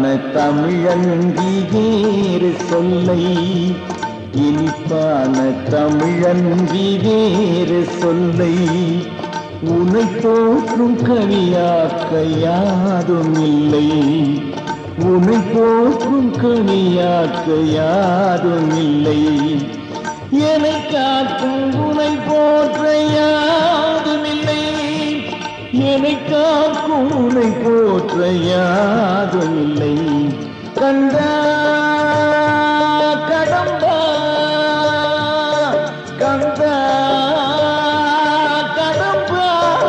தமிழன்றி வேறு சொல்லை இனிப்பான தமிழன்றி வேறு சொல்லை உனை போற்றும் கவியாக்க யாரும் இல்லை உனை போற்றும் கவியாக்க யாரும் இல்லை என்னை காக்கும் உனை போற்ற யாரும் இல்லை என்னை காக்கும் உனை போற்ற யாரும் இல்லை கண்டா கடம்பா கந்தா கடம்பா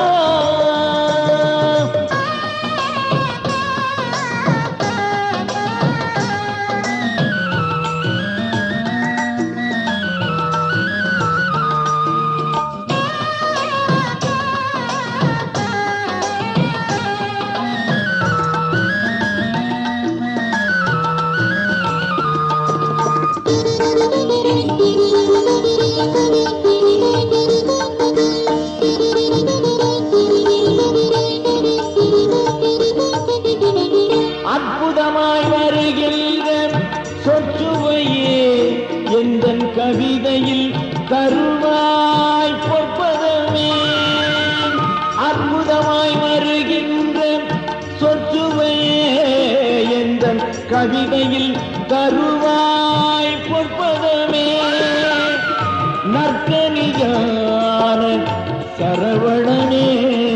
அற்புதமாய் வருகின்ற சொற்சுவையே எந்த கவிதையில் கருவாய் பொற்பதமே அற்புதமாய் வருகின்ற சொற்சுவையே எந்த கவிதையில் கருவாய் பொற்பதமே நற்கனியான சரவணனே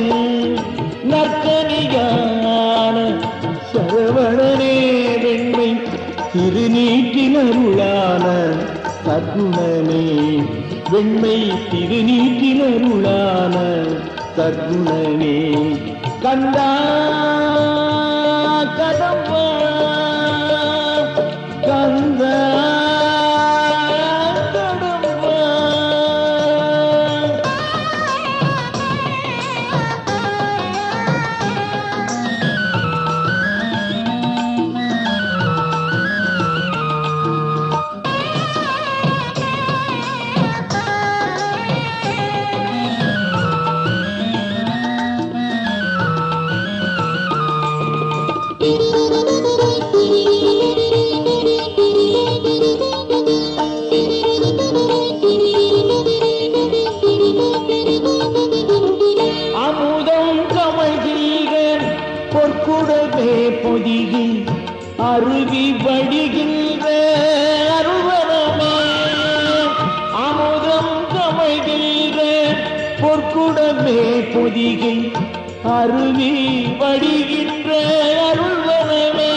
நற்கனியான சரவணனே வெண்மை திருநீட்டினருளான சர்க்குணனே வெண்மை திருநீட்டினருளான சர்க்குணனே கந்தா கதம்பா கந்தா கடம்பா அமுதம் கமழ்கின்ற பொற்குடமே பொதிகி அருவி வடிகின்ற அருவரமே அமுதம் கமழ்கின்ற பொற்குடமே பொதிகை அருவி வடிகின்ற அருள்வனமே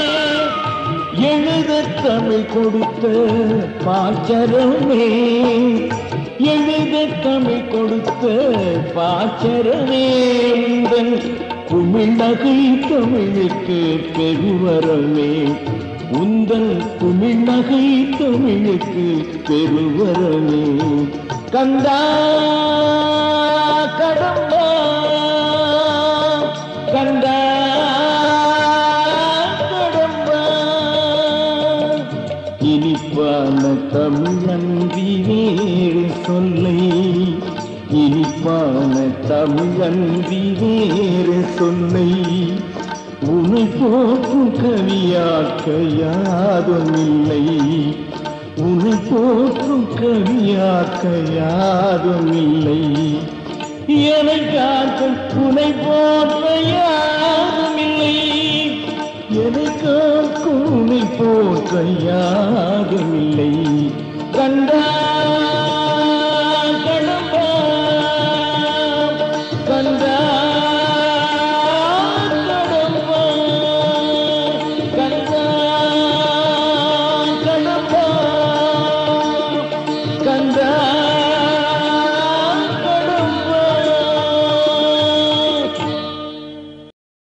எழுத தமிழ் கொடுத்த பாச்சரமே எழுத தமிழ் கொடுத்த பாச்சரமே உந்தன் குமிழ் நகை தமிழுக்கு பெருவரமே உந்தன் குமிழ் நகை தமிழுக்கு பெருவரமே கந்தா கடம்பா கந்தா கடம்பா இனிப்பான தமிழன்றி வேறு சொல்லை இனிப்பான தமிழன்றி வேறு சொல்லை உனை போற்றும் கவியாக்க யாரும் இல்லை உனை போற்றும் கவியாக்க யாரும் இல்லை எனக்காக உனை போற்ற யாரும் இல்லை எனக்காக உனை போற்ற யாரும் இல்லை கண்டா கடம்பா கண்டா கடம்பா கண்டா